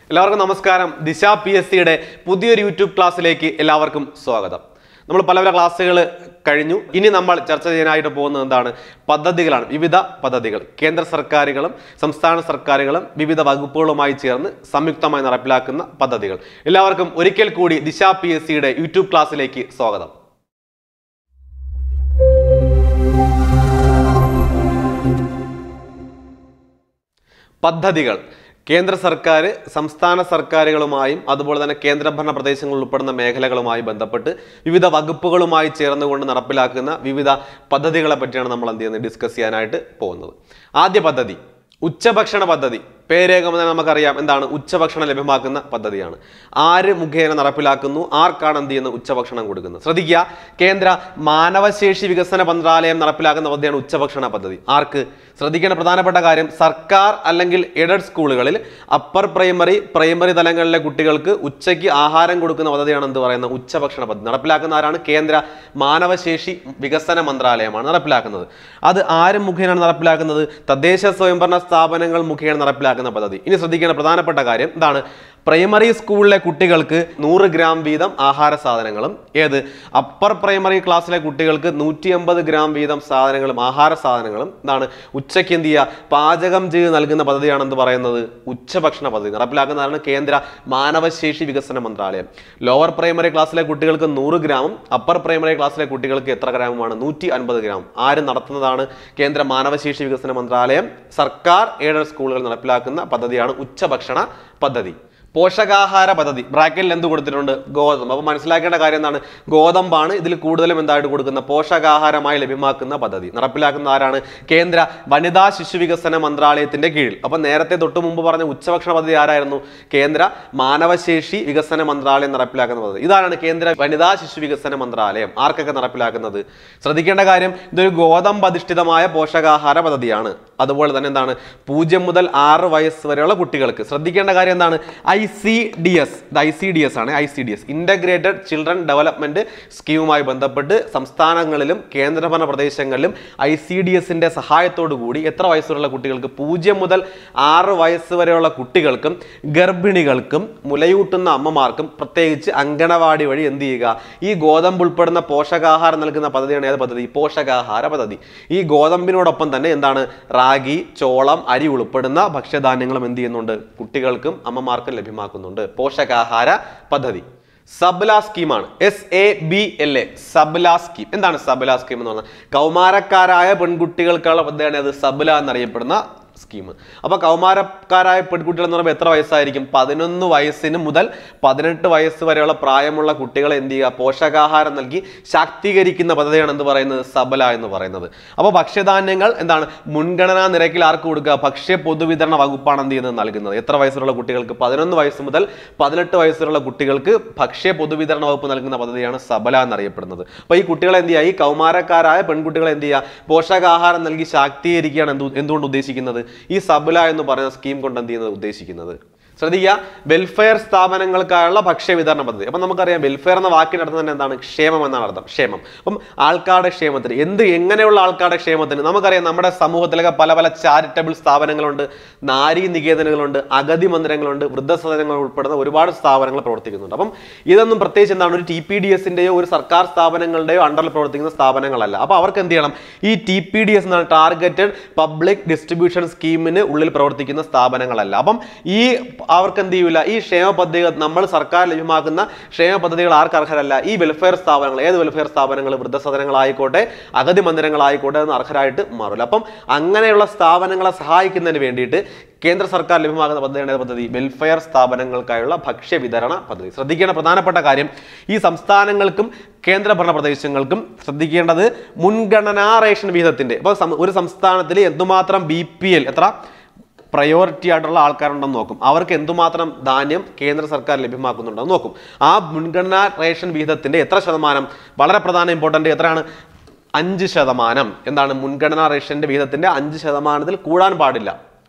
എല്ലാവർക്കും നമസ്കാരം ദിശ പി എസ് സിയുടെ പുതിയൊരു യൂട്യൂബ് ക്ലാസ്സിലേക്ക് എല്ലാവർക്കും സ്വാഗതം നമ്മൾ പല പല ക്ലാസ്സുകൾ കഴിഞ്ഞു ഇനി നമ്മൾ ചർച്ച ചെയ്യാനായിട്ട് പോകുന്നത് എന്താണ് പദ്ധതികളാണ് വിവിധ പദ്ധതികൾ കേന്ദ്ര സർക്കാരുകളും സംസ്ഥാന സർക്കാരുകളും വിവിധ വകുപ്പുകളുമായി ചേർന്ന് സംയുക്തമായി നടപ്പിലാക്കുന്ന പദ്ധതികൾ എല്ലാവർക്കും ഒരിക്കൽ കൂടി ദിശ പി എസ് സിയുടെ യൂട്യൂബ് ക്ലാസ്സിലേക്ക് സ്വാഗതം പദ്ധതികൾ കേന്ദ്ര സർക്കാർ സംസ്ഥാന സർക്കാരുകളുമായും അതുപോലെ തന്നെ കേന്ദ്രഭരണ പ്രദേശങ്ങളിൽ ഉൾപ്പെടുന്ന മേഖലകളുമായി ബന്ധപ്പെട്ട് വിവിധ വകുപ്പുകളുമായി ചേർന്നുകൊണ്ട് നടപ്പിലാക്കുന്ന വിവിധ പദ്ധതികളെ പറ്റിയാണ് നമ്മൾ എന്ത് ചെയ്യുന്നത് ഡിസ്കസ് ചെയ്യാനായിട്ട് പോകുന്നത് ആദ്യ പദ്ധതി ഉച്ചഭക്ഷണ പദ്ധതി പേരേഖം നമുക്കറിയാം എന്താണ് ഉച്ചഭക്ഷണം ലഭ്യമാക്കുന്ന പദ്ധതിയാണ് ആര് മുഖേന നടപ്പിലാക്കുന്നു ആർക്കാണ് എന്ത് ചെയ്യുന്നത് ഉച്ചഭക്ഷണം കൊടുക്കുന്നത് ശ്രദ്ധിക്കുക കേന്ദ്ര മാനവശേഷി വികസന മന്ത്രാലയം നടപ്പിലാക്കുന്ന പദ്ധതിയാണ് ഉച്ചഭക്ഷണ പദ്ധതി ആർക്ക് ശ്രദ്ധിക്കേണ്ട പ്രധാനപ്പെട്ട കാര്യം സർക്കാർ അല്ലെങ്കിൽ എയ്ഡഡ് സ്കൂളുകളിൽ അപ്പർ പ്രൈമറി പ്രൈമറി തലങ്ങളിലെ കുട്ടികൾക്ക് ഉച്ചയ്ക്ക് ആഹാരം കൊടുക്കുന്ന പദ്ധതിയാണ് എന്ത് പറയുന്നത് ഉച്ചഭക്ഷണ പദ്ധതി നടപ്പിലാക്കുന്ന ആരാണ് കേന്ദ്ര മാനവശേഷി വികസന മന്ത്രാലയമാണ് നടപ്പിലാക്കുന്നത് അത് ആര് മുഖേനയാണ് നടപ്പിലാക്കുന്നത് തദ്ദേശ സ്വയംഭരണ സ്ഥാപനങ്ങൾ മുഖേന നടപ്പിലാക്കുന്ന പദ്ധതി ഇനി ശ്രദ്ധിക്കേണ്ട പ്രധാനപ്പെട്ട കാര്യം എന്താണ് പ്രൈമറി സ്കൂളിലെ കുട്ടികൾക്ക് നൂറ് ഗ്രാം വീതം ആഹാര സാധനങ്ങളും ഏത് അപ്പർ പ്രൈമറി ക്ലാസ്സിലെ കുട്ടികൾക്ക് നൂറ്റി അമ്പത് ഗ്രാം വീതം സാധനങ്ങളും ആഹാര സാധനങ്ങളും എന്താണ് ഉച്ചയ്ക്ക് എന്ത് ചെയ്യുക പാചകം ചെയ്ത് നൽകുന്ന പദ്ധതിയാണ് എന്ത് പറയുന്നത് ഉച്ചഭക്ഷണ പദ്ധതി നടപ്പിലാക്കുന്നതാണ് കേന്ദ്ര മാനവശേഷി വികസന മന്ത്രാലയം ലോവർ പ്രൈമറി ക്ലാസ്സിലെ കുട്ടികൾക്ക് നൂറ് ഗ്രാമും അപ്പർ പ്രൈമറി ക്ലാസ്സിലെ കുട്ടികൾക്ക് എത്ര ഗ്രാമുമാണ് നൂറ്റി അൻപത് ഗ്രാം ആര് നടത്തുന്നതാണ് കേന്ദ്ര മാനവശേഷി വികസന മന്ത്രാലയം സർക്കാർ എയ്ഡഡ് സ്കൂളുകൾ നടപ്പിലാക്കുന്ന പദ്ധതിയാണ് ഉച്ചഭക്ഷണ പദ്ധതി പോഷകാഹാര പദ്ധതി ബ്രാക്കറ്റിൽ എന്ത് കൊടുത്തിട്ടുണ്ട് ഗോതമ്പ് അപ്പോൾ മനസ്സിലാക്കേണ്ട കാര്യം എന്താണ് ഗോതമ്പാണ് ഇതിൽ കൂടുതലും എന്തായിട്ട് കൊടുക്കുന്ന പോഷകാഹാരമായി ലഭ്യമാക്കുന്ന പദ്ധതി നടപ്പിലാക്കുന്ന ആരാണ് കേന്ദ്ര വനിതാ ശിശു വികസന മന്ത്രാലയത്തിന്റെ കീഴിൽ അപ്പോൾ നേരത്തെ തൊട്ട് മുമ്പ് പറഞ്ഞ ഉച്ചഭക്ഷണ പദ്ധതി ആരായിരുന്നു കേന്ദ്ര മാനവശേഷി വികസന മന്ത്രാലയം നടപ്പിലാക്കുന്ന പദ്ധതി ഇതാണ് കേന്ദ്ര വനിതാ ശിശു വികസന മന്ത്രാലയം ആർക്കൊക്കെ നടപ്പിലാക്കുന്നത് ശ്രദ്ധിക്കേണ്ട കാര്യം ഇതൊരു ഗോതമ്പ് അധിഷ്ഠിതമായ പോഷകാഹാര പദ്ധതിയാണ് അതുപോലെ തന്നെ എന്താണ് പൂജ്യം മുതൽ ആറ് വയസ്സ് വരെയുള്ള കുട്ടികൾക്ക് ശ്രദ്ധിക്കേണ്ട കാര്യം എന്താണ് I C D S I C D S ആണ് I C D S integrated children development സ്കീമുമായി ബന്ധപ്പെട്ട് സംസ്ഥാനങ്ങളിലും കേന്ദ്രഭരണ പ്രദേശങ്ങളിലും ഐ സി ഡി എസിന്റെ സഹായത്തോടു കൂടി എത്ര വയസ്സുള്ള കുട്ടികൾക്ക് പൂജ്യം മുതൽ ആറ് വയസ്സ് വരെയുള്ള കുട്ടികൾക്കും ഗർഭിണികൾക്കും മുലയൂട്ടുന്ന അമ്മമാർക്കും പ്രത്യേകിച്ച് അങ്കണവാടി വഴി എന്ത് ചെയ്യുക ഈ ഗോതമ്പ് ഉൾപ്പെടുന്ന പോഷകാഹാരം നൽകുന്ന പദ്ധതിയാണ് ഏത് പദ്ധതി പോഷകാഹാര പദ്ധതി ഈ ഗോതമ്പിനോടൊപ്പം തന്നെ എന്താണ് റാഗി ചോളം അരി ഉൾപ്പെടുന്ന ഭക്ഷ്യധാന്യങ്ങളും എന്ത് ചെയ്യുന്നുണ്ട് കുട്ടികൾക്കും അമ്മമാർക്കും ലഭ്യമാക്കുന്നുണ്ട് പോഷകാഹാര പദ്ധതി സബ്ല സ്കീമാണ് S A B L A Sabla scheme എന്താണ് സബ്ല സ്കീം എന്ന് പറഞ്ഞാൽ കൗമാരക്കാരായ പെൺകുട്ടികൾക്കുള്ള പദ്ധതിയാണ് അത് സബ്ല എന്നറിയപ്പെടുന്ന സ്കീം അപ്പോൾ കൗമാരക്കാരായ പെൺകുട്ടികൾ എന്ന് പറയുമ്പോൾ എത്ര വയസ്സായിരിക്കും പതിനൊന്ന് വയസ്സിന് മുതൽ പതിനെട്ട് വയസ്സ് വരെയുള്ള പ്രായമുള്ള കുട്ടികളെ എന്ത് ചെയ്യുക പോഷകാഹാരം നൽകി ശാക്തീകരിക്കുന്ന പദ്ധതിയാണ് എന്ത് പറയുന്നത് സബല എന്ന് പറയുന്നത് അപ്പോൾ ഭക്ഷ്യധാന്യങ്ങൾ എന്താണ് മുൻഗണനാ നിരക്കിൽ ആർക്ക് കൊടുക്കുക ഭക്ഷ്യ പൊതുവിതരണ വകുപ്പാണ് എന്ത് ചെയ്യുന്നത് നൽകുന്നത് എത്ര വയസ്സുള്ള കുട്ടികൾക്ക് പതിനൊന്ന് വയസ്സ് മുതൽ പതിനെട്ട് വയസ്സുള്ള കുട്ടികൾക്ക് ഭക്ഷ്യ പൊതുവിതരണ വകുപ്പ് നൽകുന്ന പദ്ധതിയാണ് സബല എന്നറിയപ്പെടുന്നത് അപ്പോൾ ഈ കുട്ടികളെ എന്ത് ചെയ്യുക ഈ കൗമാരക്കാരായ പെൺകുട്ടികളെ എന്ത് ചെയ്യുക പോഷകാഹാരം നൽകി ശാക്തീകരിക്കുകയാണ് എന്ത് എന്തുകൊണ്ട് ഉദ്ദേശിക്കുന്നത് ഈ സബല എന്ന് പറയുന്ന സ്കീം കൊണ്ട് എന്ത് ചെയ്യുന്നത് ഉദ്ദേശിക്കുന്നത് ശ്രദ്ധിക്കുക വെൽഫെയർ സ്ഥാപനങ്ങൾക്കായുള്ള ഭക്ഷ്യ വിതരണ പദ്ധതി അപ്പം നമുക്കറിയാം വെൽഫെയർ എന്ന വാക്കിനർത്ഥം തന്നെ എന്താണ് ക്ഷേമം എന്നാണ് അർത്ഥം ക്ഷേമം അപ്പം ആൾക്കാരുടെ ക്ഷേമത്തിന് എന്ത് എങ്ങനെയുള്ള ആൾക്കാരുടെ ക്ഷേമത്തിന് നമുക്കറിയാം നമ്മുടെ സമൂഹത്തിലൊക്കെ പല പല ചാരിറ്റബിൾ സ്ഥാപനങ്ങളുണ്ട് നാരി നികേതനങ്ങളുണ്ട് അഗതി മന്ദിരങ്ങളുണ്ട് വൃദ്ധസദനങ്ങൾ ഉൾപ്പെടുന്ന ഒരുപാട് സ്ഥാപനങ്ങൾ പ്രവർത്തിക്കുന്നുണ്ട് അപ്പം ഇതൊന്നും പ്രത്യേകിച്ച് എന്താണ് ഒരു ടി പി ഡി എസിൻ്റെയോ ഒരു സർക്കാർ സ്ഥാപനങ്ങളുടെയോ അണ്ടറിൽ പ്രവർത്തിക്കുന്ന സ്ഥാപനങ്ങളല്ല അപ്പോൾ അവർക്ക് എന്ത് ചെയ്യണം ഈ ടി പി ഡി എസ് എന്നാണ് ടാർഗറ്റഡ് പബ്ലിക് ഡിസ്ട്രിബ്യൂഷൻ സ്കീമിന് ഉള്ളിൽ പ്രവർത്തിക്കുന്ന സ്ഥാപനങ്ങളല്ല അപ്പം ഈ അവർക്ക് എന്ത് ചെയ്യൂല ഈ ക്ഷേമ പദ്ധതികൾ നമ്മൾ സർക്കാർ ലഭ്യമാക്കുന്ന ക്ഷേമ പദ്ധതികൾ ആർക്ക് അർഹരല്ല ഈ വെൽഫെയർ സ്ഥാപനങ്ങൾ ഏത് വെൽഫെയർ സ്ഥാപനങ്ങൾ വൃദ്ധസദനങ്ങളായിക്കോട്ടെ അഗതി മന്ദിരങ്ങളായിക്കോട്ടെ എന്ന് അർഹരായിട്ട് മാറില്ല അപ്പം അങ്ങനെയുള്ള സ്ഥാപനങ്ങളെ സഹായിക്കുന്നതിന് വേണ്ടിയിട്ട് കേന്ദ്ര സർക്കാർ ലഭ്യമാകുന്ന പദ്ധതിയാണ് ഏത് പദ്ധതി വെൽഫെയർ സ്ഥാപനങ്ങൾക്കായുള്ള ഭക്ഷ്യ വിതരണ പദ്ധതി ശ്രദ്ധിക്കേണ്ട പ്രധാനപ്പെട്ട കാര്യം ഈ സംസ്ഥാനങ്ങൾക്കും കേന്ദ്രഭരണ പ്രദേശങ്ങൾക്കും ശ്രദ്ധിക്കേണ്ടത് മുൻഗണനാ റേഷൻ വിഹിതത്തിന്റെ ഇപ്പോൾ സം- ഒരു സംസ്ഥാനത്തിൽ എന്തുമാത്രം ബി പി എൽ എത്ര പ്രയോറിറ്റി ആയിട്ടുള്ള ആൾക്കാരുണ്ടെന്ന് നോക്കും അവർക്ക് എന്തുമാത്രം ധാന്യം കേന്ദ്ര സർക്കാർ ലഭ്യമാക്കുന്നുണ്ടെന്ന് നോക്കും ആ മുൻഗണനാ റേഷൻ വിഹിതത്തിന്റെ എത്ര ശതമാനം വളരെ പ്രധാന ഇമ്പോർട്ടൻ്റ് എത്രയാണ് അഞ്ച് ശതമാനം എന്താണ് മുൻഗണനാ റേഷന്റെ വിഹിതത്തിന്റെ അഞ്ച് ശതമാനത്തിൽ കൂടാൻ പാടില്ല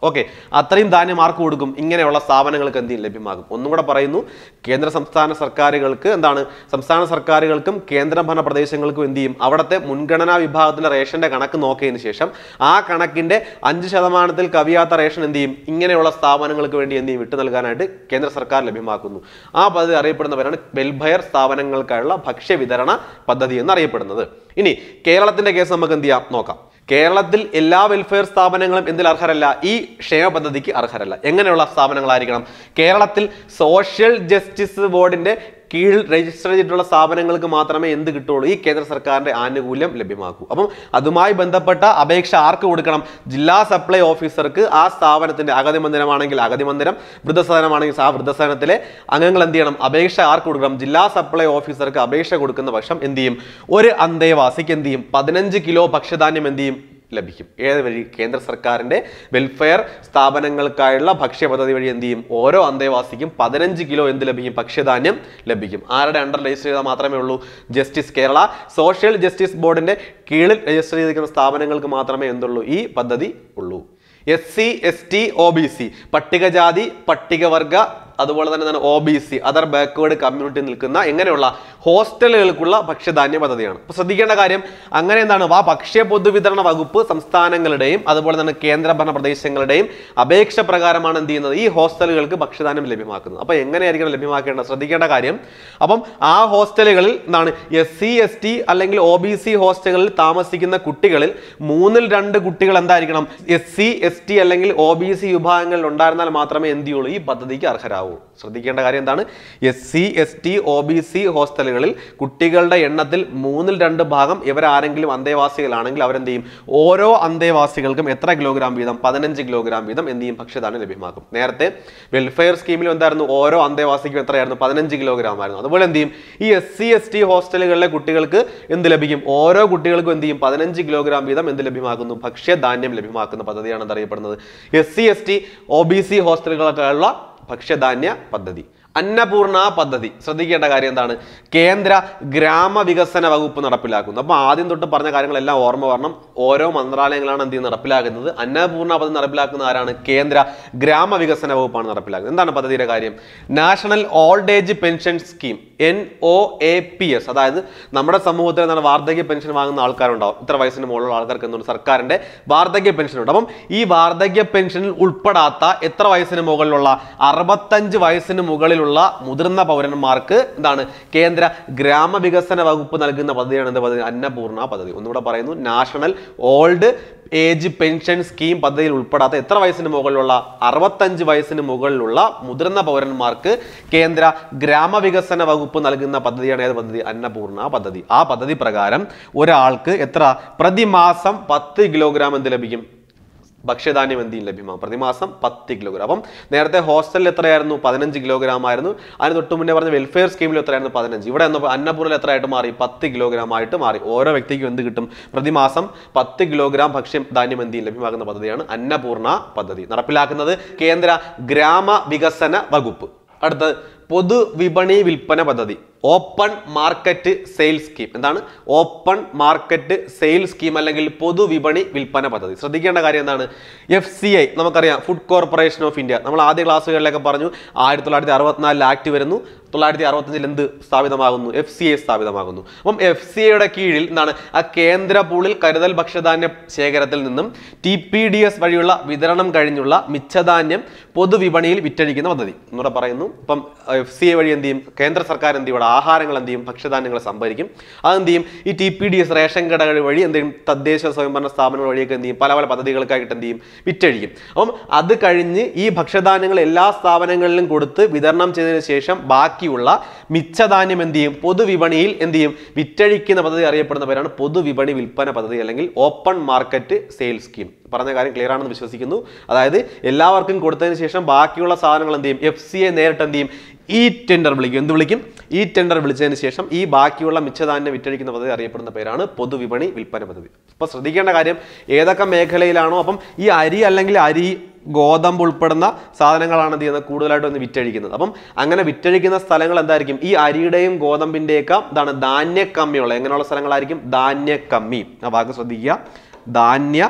ഓക്കെ അത്രയും ധാന്യം ആർക്ക് കൊടുക്കും ഇങ്ങനെയുള്ള സ്ഥാപനങ്ങൾക്ക് എന്ത് ചെയ്യും ലഭ്യമാകും ഒന്നും കൂടെ പറയുന്നു കേന്ദ്ര സംസ്ഥാന സർക്കാരുകൾക്ക് എന്താണ് സംസ്ഥാന സർക്കാരുകൾക്കും കേന്ദ്രഭരണ പ്രദേശങ്ങൾക്കും എന്ത് ചെയ്യും അവിടുത്തെ മുൻഗണനാ വിഭാഗത്തിലെ റേഷന്റെ കണക്ക് നോക്കിയതിന് ശേഷം ആ കണക്കിന്റെ അഞ്ച് ശതമാനത്തിൽ കവിയാത്ത റേഷൻ എന്ത് ചെയ്യും ഇങ്ങനെയുള്ള സ്ഥാപനങ്ങൾക്ക് വേണ്ടി എന്ത് ചെയ്യും വിട്ടു നൽകാനായിട്ട് കേന്ദ്ര സർക്കാർ ലഭ്യമാക്കുന്നു ആ പദ്ധതി അറിയപ്പെടുന്ന പേരാണ് വെൽഫെയർ സ്ഥാപനങ്ങൾക്കായുള്ള ഭക്ഷ്യ വിതരണ പദ്ധതി എന്നറിയപ്പെടുന്നത് ഇനി കേരളത്തിന്റെ കേസ് നമുക്ക് എന്ത് ചെയ്യാം നോക്കാം കേരളത്തിൽ എല്ലാ വെൽഫെയർ സ്ഥാപനങ്ങളും എന്തിൽ അർഹരല്ല ഈ ക്ഷേമ പദ്ധതിക്ക് അർഹരല്ല എങ്ങനെയുള്ള സ്ഥാപനങ്ങളായിരിക്കണം കേരളത്തിൽ സോഷ്യൽ ജസ്റ്റിസ് ബോർഡിന്റെ കീഴിൽ രജിസ്റ്റർ ചെയ്തിട്ടുള്ള സ്ഥാപനങ്ങൾക്ക് മാത്രമേ എന്ത് കിട്ടുള്ളൂ ഈ കേന്ദ്ര സർക്കാരിന്റെ ആനുകൂല്യം ലഭ്യമാക്കൂ അപ്പം അതുമായി ബന്ധപ്പെട്ട അപേക്ഷ ആർക്ക് കൊടുക്കണം ജില്ലാ സപ്ലൈ ഓഫീസർക്ക് ആ സ്ഥാപനത്തിന്റെ അഗതി മന്ദിരമാണെങ്കിൽ അഗതി മന്ദിരം വൃദ്ധസദനമാണെങ്കിൽ ആ വൃദ്ധസദനത്തിലെ അംഗങ്ങൾ എന്ത് ചെയ്യണം അപേക്ഷ ആർക്ക് കൊടുക്കണം ജില്ലാ സപ്ലൈ ഓഫീസർക്ക് അപേക്ഷ കൊടുക്കുന്ന പക്ഷം എന്ത് ചെയ്യും ഒരു അന്തേവാസിക്ക് എന്ത് ചെയ്യും പതിനഞ്ച് കിലോ ഭക്ഷ്യധാന്യം എന്ത് ചെയ്യും ലഭിക്കും ഏത് വഴി കേന്ദ്ര സർക്കാരിന്റെ വെൽഫെയർ സ്ഥാപനങ്ങൾക്കായുള്ള ഭക്ഷ്യ പദ്ധതി വഴി എന്ത് ചെയ്യും ഓരോ അന്തേവാസിക്കും പതിനഞ്ച് കിലോ എന്ത് ലഭിക്കും ഭക്ഷ്യധാന്യം ലഭിക്കും ആരുടെ അണ്ടർ രജിസ്റ്റർ ചെയ്താൽ മാത്രമേ ഉള്ളൂ ജസ്റ്റിസ് കേരള സോഷ്യൽ ജസ്റ്റിസ് ബോർഡിന്റെ കീഴിൽ രജിസ്റ്റർ ചെയ്തിരിക്കുന്ന സ്ഥാപനങ്ങൾക്ക് മാത്രമേ എന്തുള്ളൂ ഈ പദ്ധതി ഉള്ളൂ S C S T O B C പട്ടികജാതി പട്ടികവർഗ അതുപോലെ തന്നെ തന്നെ O B C other backward community നിൽക്കുന്ന എങ്ങനെയുള്ള ഹോസ്റ്റലുകൾക്കുള്ള ഭക്ഷ്യധാന്യ പദ്ധതിയാണ് അപ്പോൾ ശ്രദ്ധിക്കേണ്ട കാര്യം അങ്ങനെ എന്താണ് ആ ഭക്ഷ്യ പൊതുവിതരണ വകുപ്പ് സംസ്ഥാനങ്ങളുടെയും അതുപോലെ തന്നെ കേന്ദ്രഭരണ പ്രദേശങ്ങളുടെയും അപേക്ഷ പ്രകാരമാണ് എന്ത് ചെയ്യുന്നത് ഈ ഹോസ്റ്റലുകൾക്ക് ഭക്ഷ്യധാന്യം ലഭ്യമാക്കുന്നത് അപ്പോൾ എങ്ങനെയായിരിക്കണം ലഭ്യമാക്കേണ്ടത് ശ്രദ്ധിക്കേണ്ട കാര്യം അപ്പം ആ ഹോസ്റ്റലുകളിൽ എന്താണ് എസ് സി എസ് ടി അല്ലെങ്കിൽ ഒ ബി സി ഹോസ്റ്റലുകളിൽ താമസിക്കുന്ന കുട്ടികളിൽ മൂന്നിൽ രണ്ട് കുട്ടികൾ എന്തായിരിക്കണം എസ് സി എസ് ടി അല്ലെങ്കിൽ ഒ ബി സി വിഭാഗങ്ങളിൽ ഉണ്ടായിരുന്നാൽ മാത്രമേ എന്ത് ചെയ്യുള്ളൂ ഈ പദ്ധതിക്ക് അർഹരാവൂ ശ്രദ്ധിക്കേണ്ട കാര്യം എന്താണ് S C S T O B C ഹോസ്റ്റലുകളിൽ കുട്ടികളുടെ എണ്ണത്തിൽ മൂന്നിൽ രണ്ട് ഭാഗം ഇവരാരെങ്കിലും അന്തേവാസികളാണെങ്കിൽ അവരെന്ത് ചെയ്യും ഓരോ അന്തേവാസികൾക്കും എത്ര കിലോഗ്രാം വീതം പതിനഞ്ച് കിലോഗ്രാം വീതം എന്ത് ചെയ്യും ഭക്ഷ്യധാന്യം ലഭ്യമാക്കും നേരത്തെ വെൽഫെയർ സ്കീമിലും എന്തായിരുന്നു ഓരോ അന്തേവാസിക്കും എത്രയായിരുന്നു പതിനഞ്ച് കിലോഗ്രാം ആയിരുന്നു അതുപോലെ എന്ത് ചെയ്യും ഈ എസ് സി എസ് ടി ഹോസ്റ്റലുകളിലെ കുട്ടികൾക്ക് എന്ത് ലഭിക്കും ഓരോ കുട്ടികൾക്കും എന്ത് ചെയ്യും പതിനഞ്ച് കിലോഗ്രാം വീതം എന്ത് ലഭ്യമാക്കുന്നു ഭക്ഷ്യധാന്യം ലഭ്യമാക്കുന്ന പദ്ധതിയാണ് അറിയപ്പെടുന്നത് S C S T O B C ഹോസ്റ്റലുകൾക്കുള്ള ഭക്ഷ്യധാന്യ പദ്ധതി അന്നപൂർണ പദ്ധതി ശ്രദ്ധിക്കേണ്ട കാര്യം എന്താണ് കേന്ദ്ര ഗ്രാമവികസന വകുപ്പ് നടപ്പിലാക്കുന്നു അപ്പോൾ ആദ്യം തൊട്ട് പറഞ്ഞ കാര്യങ്ങളെല്ലാം ഓർമ്മ വരണം ഓരോ മന്ത്രാലയങ്ങളാണ് എന്ത് ചെയ്യുന്നത് നടപ്പിലാക്കുന്നത് അന്നപൂർണ പദ്ധതി നടപ്പിലാക്കുന്ന ആരാണ് കേന്ദ്ര ഗ്രാമവികസന വകുപ്പാണ് നടപ്പിലാക്കുന്നത് എന്താണ് പദ്ധതിയുടെ കാര്യം national old age pension scheme N O A P S അതായത് നമ്മുടെ സമൂഹത്തിൽ എന്താണ് വാർദ്ധക്യ പെൻഷൻ വാങ്ങുന്ന ആൾക്കാരുണ്ടാവും ഇത്ര വയസ്സിന് മുകളിലുള്ള ആൾക്കാർക്ക് എന്തുണ്ട് സർക്കാരിന്റെ വാർദ്ധക്യ പെൻഷൻ ഉണ്ട് അപ്പം ഈ വാർദ്ധക്യ പെൻഷനിൽ ഉൾപ്പെടാത്ത എത്ര വയസ്സിന് മുകളിലുള്ള അറുപത്തഞ്ച് വയസ്സിന് മുകളിലുള്ള മുതിർന്ന പൗരന്മാർക്ക് എന്താണ് കേന്ദ്ര ഗ്രാമവികസന വകുപ്പ് നൽകുന്ന പദ്ധതിയാണ് എന്ത് പദ്ധതി അന്നപൂർണ പദ്ധതി ഒന്നുകൂടെ പറയുന്നു national old age pension scheme പദ്ധതിയിൽ ഉൾപ്പെടാത്ത എത്ര വയസ്സിന് മുകളിലുള്ള അറുപത്തഞ്ച് വയസ്സിന് മുകളിലുള്ള മുതിർന്ന പൗരന്മാർക്ക് കേന്ദ്ര ഗ്രാമവികസന വകുപ്പ് നൽകുന്ന പദ്ധതിയാണ് ഏത് പദ്ധതി അന്നപൂർണ പദ്ധതി ആ പദ്ധതി പ്രകാരം ഒരാൾക്ക് എത്ര പ്രതിമാസം പത്ത് കിലോഗ്രാം എന്ത് ലഭിക്കും ഭക്ഷ്യധാന്യം എന്ത് ചെയ്യും ലഭ്യമാകും പ്രതിമാസം പത്ത് കിലോഗ്രാം അപ്പം നേരത്തെ ഹോസ്റ്റലിൽ എത്രയായിരുന്നു പതിനഞ്ച് കിലോഗ്രാം ആയിരുന്നു അതിന് തൊട്ട് മുന്നേ പറഞ്ഞ വെൽഫെയർ സ്കീമിൽ എത്രയായിരുന്നു പതിനഞ്ച് ഇവിടെ എന്നപ്പോൾ അന്നപൂർണിൽ എത്രയായിട്ട് മാറി പത്ത് കിലോഗ്രാം ആയിട്ട് മാറി ഓരോ വ്യക്തിക്കും എന്ത് കിട്ടും പ്രതിമാസം പത്ത് കിലോഗ്രാം ഭക്ഷ്യധാന്യം എന്ത് ചെയ്യും ലഭ്യമാകുന്ന പദ്ധതിയാണ് അന്നപൂർണ പദ്ധതി നടപ്പിലാക്കുന്നത് കേന്ദ്ര ഗ്രാമ വികസന വകുപ്പ് അടുത്തത് പൊതുവിപണി വിൽപ്പന പദ്ധതി ഓപ്പൺ മാർക്കറ്റ് സെയിൽ സ്കീം എന്താണ് ഓപ്പൺ മാർക്കറ്റ് സെയിൽ സ്കീം അല്ലെങ്കിൽ പൊതുവിപണി വിൽപ്പന പദ്ധതി ശ്രദ്ധിക്കേണ്ട കാര്യം എന്താണ് എഫ് സി ഐ നമുക്കറിയാം ഫുഡ് കോർപ്പറേഷൻ ഓഫ് ഇന്ത്യ നമ്മൾ ആദ്യ ക്ലാസ്സുകളിലൊക്കെ പറഞ്ഞു ആയിരത്തി തൊള്ളായിരത്തി അറുപത്തിനാലിൽ ആക്ട് വരുന്നു തൊള്ളായിരത്തി അറുപത്തഞ്ചിൽ എന്ത് സ്ഥാപിതമാകുന്നു എഫ് സി ഐ സ്ഥാപിതമാകുന്നു അപ്പം എഫ് സി ഐയുടെ കീഴിൽ എന്താണ് ആ കേന്ദ്ര പൂളിൽ കരുതൽ ഭക്ഷ്യധാന്യ ശേഖരത്തിൽ നിന്നും ടി പി ഡി എസ് വഴിയുള്ള വിതരണം കഴിഞ്ഞുള്ള മിച്ചധാന്യം പൊതുവിപണിയിൽ വിറ്റഴിക്കുന്ന പദ്ധതി എന്നൂടെ പറയുന്നു ഇപ്പം എഫ് സി ഐ വഴി എന്ത് ചെയ്യും കേന്ദ്ര സർക്കാർ എന്ത് ചെയ്യും ഇവിടെ ആഹാരങ്ങൾ എന്ത് ചെയ്യും ഭക്ഷ്യധാന്യങ്ങൾ സംഭരിക്കും അതെന്ത് ചെയ്യും ഈ T P D S ration കടകൾ വഴി എന്ത് ചെയ്യും തദ്ദേശ സ്വയംഭരണ സ്ഥാപനങ്ങൾ വഴിയൊക്കെ എന്ത് ചെയ്യും പല പല പദ്ധതികൾക്കായിട്ട് എന്ത് ചെയ്യും വിറ്റഴിക്കും അപ്പം അത് കഴിഞ്ഞ് ഈ ഭക്ഷ്യധാന്യങ്ങൾ എല്ലാ സ്ഥാപനങ്ങളിലും കൊടുത്ത് വിതരണം ചെയ്തതിനു ശേഷം ബാക്കിയുള്ള മിച്ചധാന്യം എന്ത് ചെയ്യും പൊതുവിപണിയിൽ എന്ത് ചെയ്യും വിറ്റഴിക്കുന്ന പദ്ധതി അറിയപ്പെടുന്ന പേരാണ് പൊതുവിപണി വിൽപ്പന പദ്ധതി അല്ലെങ്കിൽ ഓപ്പൺ മാർക്കറ്റ് സെയിൽ സ്കീം പറഞ്ഞ കാര്യം ക്ലിയർ ആണെന്ന് വിശ്വസിക്കുന്നു അതായത് എല്ലാവർക്കും കൊടുത്തതിന് ശേഷം ബാക്കിയുള്ള സാധനങ്ങൾ എന്ത് ചെയ്യും എഫ് സി എ നേരിട്ട് എന്ത് ചെയ്യും ഈ ടെൻഡർ വിളിക്കും എന്ത് വിളിക്കും ഈ ടെൻഡർ വിളിച്ചതിന് ശേഷം ഈ ബാക്കിയുള്ള മിച്ചധാന്യം വിറ്റഴിക്കുന്ന പദ്ധതി അറിയപ്പെടുന്ന പേരാണ് പൊതുവിപണി വിൽപ്പന പദ്ധതി അപ്പോൾ ശ്രദ്ധിക്കേണ്ട കാര്യം ഏതൊക്കെ മേഖലയിലാണോ അപ്പം ഈ അരി അല്ലെങ്കിൽ അരി ഗോതമ്പ് ഉൾപ്പെടുന്ന സാധനങ്ങളാണ് എന്ത് ചെയ്യുന്നത് കൂടുതലായിട്ട് ഒന്ന് വിറ്റഴിക്കുന്നത് അപ്പം അങ്ങനെ വിറ്റഴിക്കുന്ന സ്ഥലങ്ങൾ എന്തായിരിക്കും ഈ അരിയുടെയും ഗോതമ്പിൻ്റെയൊക്കെ എന്താണ് ധാന്യക്കമ്മിയുള്ള എങ്ങനെയുള്ള സ്ഥലങ്ങളായിരിക്കും ധാന്യക്കമ്മി ആ വാക്ക് ശ്രദ്ധിക്കുക ധാന്യ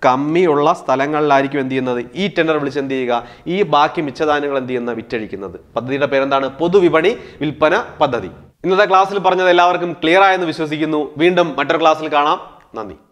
കമ്മിയുള്ള സ്ഥലങ്ങളിലായിരിക്കും എന്ത് ചെയ്യുന്നത് ഈ ടെൻഡർ വിളിച്ച് എന്ത് ചെയ്യുക ഈ ബാക്കി മിച്ചധാന്യങ്ങൾ എന്ത് ചെയ്യുന്ന വിറ്റഴിക്കുന്നത് പദ്ധതിയുടെ പേരെന്താണ് പൊതുവിപണി വിൽപ്പന പദ്ധതി ഇന്നത്തെ ക്ലാസ്സിൽ പറഞ്ഞത് എല്ലാവർക്കും ക്ലിയർ ആയെന്ന് വിശ്വസിക്കുന്നു വീണ്ടും മറ്റൊരു ക്ലാസ്സിൽ കാണാം നന്ദി